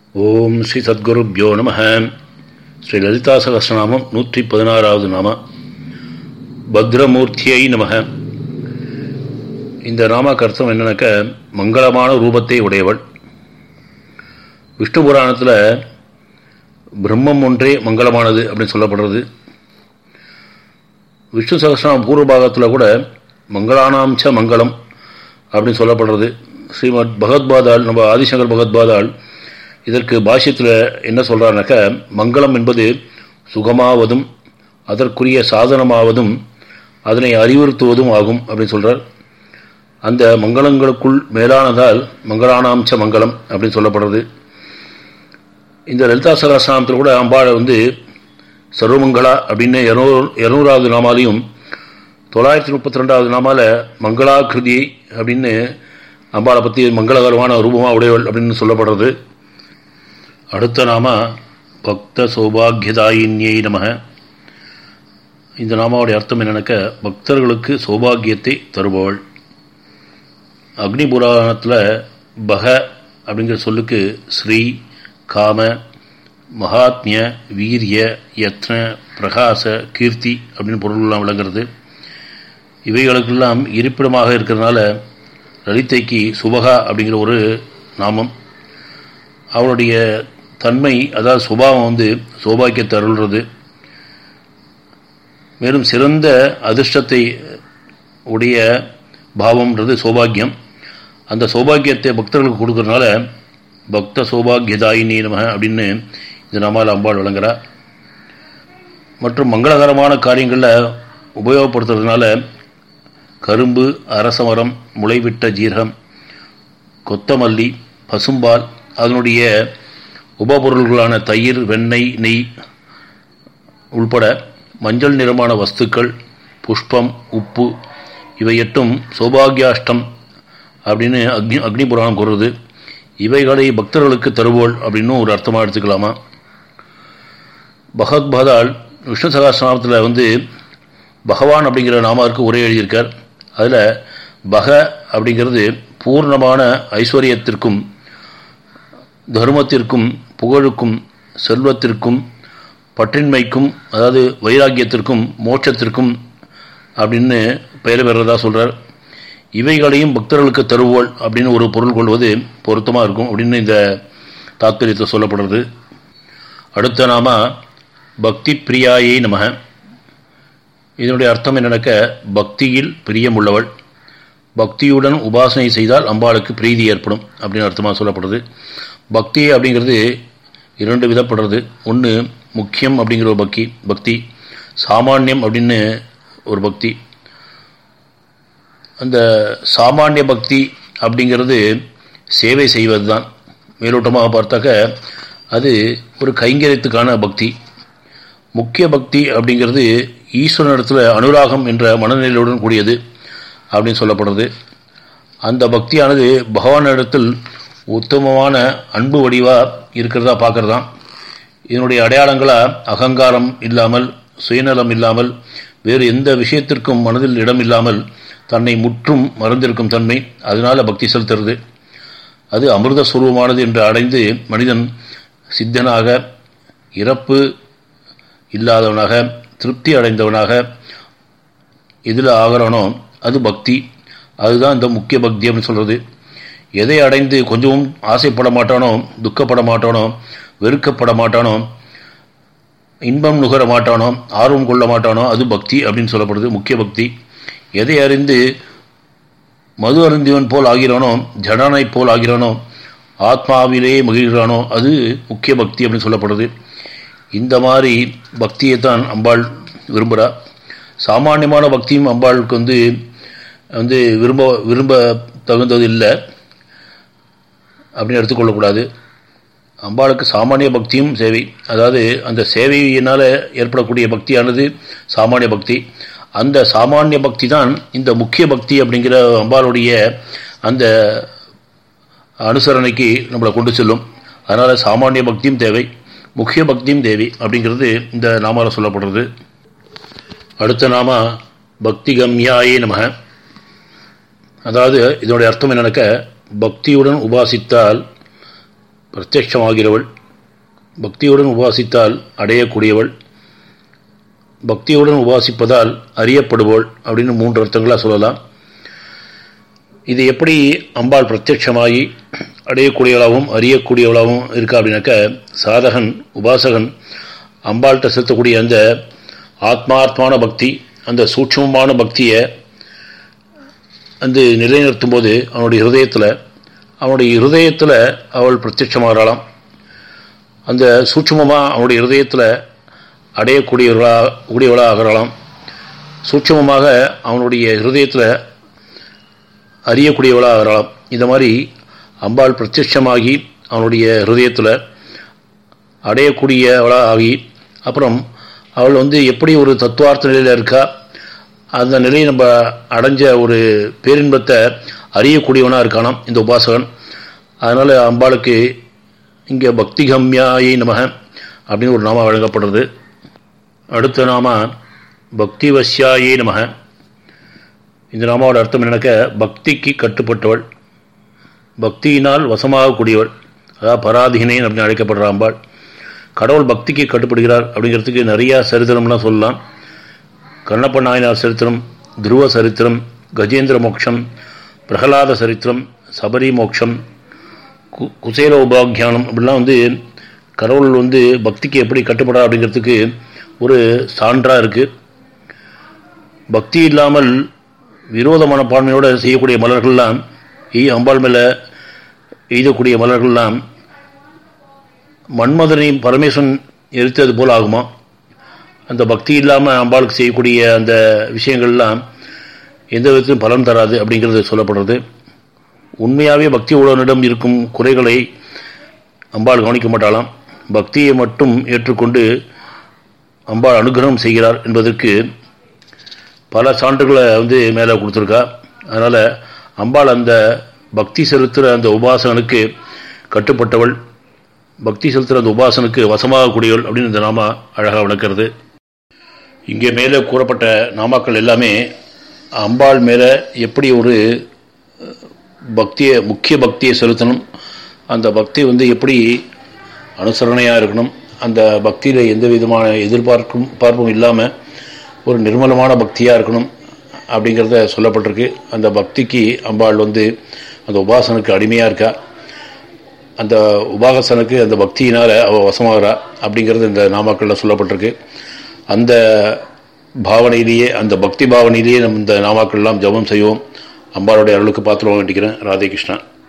ஓம் ஸ்ரீ சத்குருப்யோ நம ஸ்ரீ லலிதா சகசிரநாமம் நூற்றி பதினாறாவது நாம பத்ரமூர்த்தியை நம இந்த நாமாக்கு அர்த்தம் என்னன்னாக்க மங்களமான ரூபத்தை உடையவள் விஷ்ணு புராணத்தில் பிரம்மம் ஒன்றே மங்களமானது அப்படின்னு சொல்லப்படுறது விஷ்ணு சகசிரநாம பூர்வ பாகத்தில் கூட மங்களானாம்ச மங்களம் அப்படின்னு சொல்லப்படுறது ஸ்ரீமத் பகவத்பாதாள் நம்ம ஆதிசங்கர் பகவத்பாதாள் இதற்கு பாஷ்யத்தில் என்ன சொல்கிறாருனாக்க மங்களம் என்பது சுகமாவதும் அதற்குரிய சாதனமாவதும் அதனை அறிவுறுத்துவதும் ஆகும் அப்படின்னு சொல்கிறார் அந்த மங்களங்களுக்குள் மேலானதால் மங்களானாம்ச மங்களம் அப்படின்னு சொல்லப்படுறது இந்த லலிதா சகசிரநாமத்தில் கூட அம்பாளை வந்து சர்வமங்களா அப்படின்னு இரநூறு இரநூறாவது நாமாலையும் தொள்ளாயிரத்தி முப்பத்தி ரெண்டாவது நாமால மங்களாகிருதி அப்படின்னு அம்பாளை பற்றி மங்களகரமான ரூபமாக உடையவள் அப்படின்னு சொல்லப்படுறது அடுத்த நாம பக்த சௌபாகியதாயின்யை நம இந்த நாமாவுடைய அர்த்தம் என்னன்னாக்க பக்தர்களுக்கு சௌபாகியத்தை தருபவள் அக்னி புராணத்தில் பக அப்படிங்கிற சொல்லுக்கு ஸ்ரீ காம மகாத்மிய வீரிய யத்ன பிரகாச கீர்த்தி அப்படின்னு பொருள்லாம் விளங்குறது இவைகளுக்கெல்லாம் இருப்பிடமாக இருக்கிறதுனால லலிதைக்கு சுபகா அப்படிங்கிற ஒரு நாமம் அவளுடைய தன்மை அதாவது சுபாவம் வந்து சௌபாக்கியத்தை அருள்றது மேலும் சிறந்த அதிர்ஷ்டத்தை உடைய பாவம்ன்றது சௌபாகியம் அந்த சௌபாகியத்தை பக்தர்களுக்கு கொடுக்கறதுனால பக்த சௌபாகியதாயினி நம அப்படின்னு இந்த நாமால் அம்பாள் விளங்குறா மற்றும் மங்களகரமான காரியங்களில் உபயோகப்படுத்துறதுனால கரும்பு அரசமரம் முளைவிட்ட ஜீரகம் கொத்தமல்லி பசும்பால் அதனுடைய உபபொருள்களான தயிர் வெண்ணெய் நெய் உள்பட மஞ்சள் நிறமான வஸ்துக்கள் புஷ்பம் உப்பு இவை எட்டும் சௌபாகியாஷ்டம் அப்படின்னு அக்னி அக்னி புராணம் கூறுறது இவைகளை பக்தர்களுக்கு தருவோள் அப்படின்னு ஒரு அர்த்தமாக எடுத்துக்கலாமா பகவத்பாதால் விஷ்ணு சகாசிரநாமத்தில் வந்து பகவான் அப்படிங்கிற நாமாவுக்கு உரை எழுதியிருக்கார் அதில் பக அப்படிங்கிறது பூர்ணமான ஐஸ்வர்யத்திற்கும் தர்மத்திற்கும் புகழுக்கும் செல்வத்திற்கும் பற்றின்மைக்கும் அதாவது வைராக்கியத்திற்கும் மோட்சத்திற்கும் அப்படின்னு பெயர் பெறதா சொல்கிறார் இவைகளையும் பக்தர்களுக்கு தருவோள் அப்படின்னு ஒரு பொருள் கொள்வது பொருத்தமாக இருக்கும் அப்படின்னு இந்த தாத்பரியத்தை சொல்லப்படுறது அடுத்த நாம பக்தி பிரியாயை நமக இதனுடைய அர்த்தம் என்னன்னாக்க பக்தியில் பிரியமுள்ளவள் பக்தியுடன் உபாசனை செய்தால் அம்பாளுக்கு பிரீதி ஏற்படும் அப்படின்னு அர்த்தமாக சொல்லப்படுறது பக்தி அப்படிங்கிறது இரண்டு விதப்படுறது ஒன்று முக்கியம் அப்படிங்கிற ஒரு பக்தி பக்தி சாமானியம் அப்படின்னு ஒரு பக்தி அந்த சாமானிய பக்தி அப்படிங்கிறது சேவை செய்வது தான் மேலோட்டமாக பார்த்தாக்க அது ஒரு கைங்கரியத்துக்கான பக்தி முக்கிய பக்தி அப்படிங்கிறது ஈஸ்வரனிடத்தில் அனுராகம் என்ற மனநிலையுடன் கூடியது அப்படின்னு சொல்லப்படுறது அந்த பக்தியானது பகவானிடத்தில் உத்தமமான அன்பு வடிவாக இருக்கிறதா பார்க்குறதான் இதனுடைய அடையாளங்களாக அகங்காரம் இல்லாமல் சுயநலம் இல்லாமல் வேறு எந்த விஷயத்திற்கும் மனதில் இடம் இல்லாமல் தன்னை முற்றும் மறந்திருக்கும் தன்மை அதனால் பக்தி செலுத்துறது அது அமிர்த சுரூபமானது என்று அடைந்து மனிதன் சித்தனாக இறப்பு இல்லாதவனாக திருப்தி அடைந்தவனாக இதில் ஆகிறானோ அது பக்தி அதுதான் இந்த முக்கிய பக்தி அப்படின்னு சொல்கிறது எதை அடைந்து கொஞ்சமும் ஆசைப்பட மாட்டானோ துக்கப்பட மாட்டானோ வெறுக்கப்பட மாட்டானோ இன்பம் நுகர மாட்டானோ ஆர்வம் கொள்ள மாட்டானோ அது பக்தி அப்படின்னு சொல்லப்படுது முக்கிய பக்தி எதை அறிந்து மது அருந்திவன் போல் ஆகிறானோ ஜடானை போல் ஆகிறானோ ஆத்மாவிலே மகிழ்கிறானோ அது முக்கிய பக்தி அப்படின்னு சொல்லப்படுது இந்த மாதிரி பக்தியை தான் அம்பாள் விரும்புகிறா சாமானியமான பக்தியும் அம்பாளுக்கு வந்து வந்து விரும்ப விரும்ப தகுந்தது இல்லை அப்படின்னு எடுத்துக்கொள்ளக்கூடாது அம்பாளுக்கு சாமானிய பக்தியும் சேவை அதாவது அந்த சேவையினால் ஏற்படக்கூடிய பக்தியானது சாமானிய பக்தி அந்த சாமானிய பக்தி தான் இந்த முக்கிய பக்தி அப்படிங்கிற அம்பாளுடைய அந்த அனுசரணைக்கு நம்மளை கொண்டு செல்லும் அதனால் சாமானிய பக்தியும் தேவை முக்கிய பக்தியும் தேவை அப்படிங்கிறது இந்த நாமாவில் சொல்லப்படுறது அடுத்த நாம பக்தி கம்யாயே நம அதாவது இதனுடைய அர்த்தம் என்னன்னாக்க பக்தியுடன் உபாசித்தால் பிரத்யட்சமாகிறவள் பக்தியுடன் உபாசித்தால் அடையக்கூடியவள் பக்தியுடன் உபாசிப்பதால் அறியப்படுவோள் அப்படின்னு மூன்று அர்த்தங்களாக சொல்லலாம் இது எப்படி அம்பாள் பிரத்யட்சமாகி அடையக்கூடியவளாகவும் அறியக்கூடியவளாகவும் இருக்கா அப்படின்னாக்க சாதகன் உபாசகன் அம்பாள்கிட்ட செலுத்தக்கூடிய அந்த ஆத்மார்த்தமான பக்தி அந்த சூட்சமமான பக்தியை வந்து நிலைநிறுத்தும் போது அவனுடைய ஹிருதயத்தில் அவனுடைய இருதயத்தில் அவள் பிரத்யட்சமாகலாம் அந்த சூட்சமமாக அவனுடைய இருதயத்தில் அடையக்கூடியவர்களா கூடியவளாக ஆகலாம் சூட்சமமாக அவனுடைய ஹிருதயத்தில் அறியக்கூடியவளாக ஆகலாம் இந்த மாதிரி அம்பாள் பிரத்யட்சமாகி அவனுடைய ஹிருதயத்தில் அடையக்கூடியவளாக ஆகி அப்புறம் அவள் வந்து எப்படி ஒரு தத்துவார்த்த நிலையில் இருக்கா அந்த நிலையை நம்ம அடைஞ்ச ஒரு பேரின்பத்தை அறியக்கூடியவனாக இருக்கானாம் இந்த உபாசகன் அதனால் அம்பாளுக்கு இங்கே பக்தி கம்யாயை நமக அப்படின்னு ஒரு நாம வழங்கப்படுறது அடுத்த நாம பக்தி வசியாயே நமக இந்த நாமாவோட அர்த்தம் என்னக்க பக்திக்கு கட்டுப்பட்டவள் பக்தியினால் வசமாகக்கூடியவள் அதாவது பராதீனேன் அப்படின்னு அழைக்கப்படுற அம்பாள் கடவுள் பக்திக்கு கட்டுப்படுகிறார் அப்படிங்கிறதுக்கு நிறையா சரித்திரம்லாம் சொல்லலாம் கண்ணப்ப நாயனார் சரித்திரம் துருவ சரித்திரம் கஜேந்திர மோட்சம் பிரகலாத சரித்திரம் சபரி மோட்சம் கு குசேல உபாக்கியானம் அப்படிலாம் வந்து கடவுள் வந்து பக்திக்கு எப்படி கட்டுப்படா அப்படிங்கிறதுக்கு ஒரு சான்றாக இருக்குது பக்தி இல்லாமல் விரோத மனப்பான்மையோடு செய்யக்கூடிய மலர்கள்லாம் எய் அம்பாள் மேலே எய்தக்கூடிய மலர்கள்லாம் மன்மதனையும் பரமேஸ்வரன் எரித்தது போல் ஆகுமா அந்த பக்தி இல்லாமல் அம்பாளுக்கு செய்யக்கூடிய அந்த விஷயங்கள்லாம் எந்த விதத்திலும் பலன் தராது அப்படிங்கிறது சொல்லப்படுறது உண்மையாகவே பக்தி உள்ளவனிடம் இருக்கும் குறைகளை அம்பாள் கவனிக்க மாட்டாளாம் பக்தியை மட்டும் ஏற்றுக்கொண்டு அம்பாள் அனுகிரகம் செய்கிறார் என்பதற்கு பல சான்றுகளை வந்து மேலே கொடுத்துருக்கா அதனால் அம்பாள் அந்த பக்தி செலுத்துகிற அந்த உபாசகனுக்கு கட்டுப்பட்டவள் பக்தி செலுத்துகிற அந்த உபாசனுக்கு வசமாகக்கூடியவள் அப்படின்னு இந்த நாமா அழகாக விளக்கிறது இங்கே மேலே கூறப்பட்ட நாமாக்கள் எல்லாமே அம்பாள் மேலே எப்படி ஒரு பக்தியை முக்கிய பக்தியை செலுத்தணும் அந்த பக்தி வந்து எப்படி அனுசரணையாக இருக்கணும் அந்த பக்தியில் எந்த விதமான எதிர்பார்க்கும் பார்ப்பும் இல்லாமல் ஒரு நிர்மலமான பக்தியாக இருக்கணும் அப்படிங்கிறத சொல்லப்பட்டிருக்கு அந்த பக்திக்கு அம்பாள் வந்து அந்த உபாசனுக்கு அடிமையாக இருக்கா அந்த உபாசனுக்கு அந்த பக்தியினால் அவள் வசமாகிறா அப்படிங்கிறது இந்த நாமாக்களில் சொல்லப்பட்டிருக்கு அந்த பாவனையிலேயே அந்த பக்தி பாவனையிலேயே நம்ம இந்த நாமாக்கள்லாம் ஜபம் செய்வோம் அம்பாளுடைய அருளுக்கு பாத்திரம் வேண்டிக்கிறேன் ராதே கிருஷ்ணா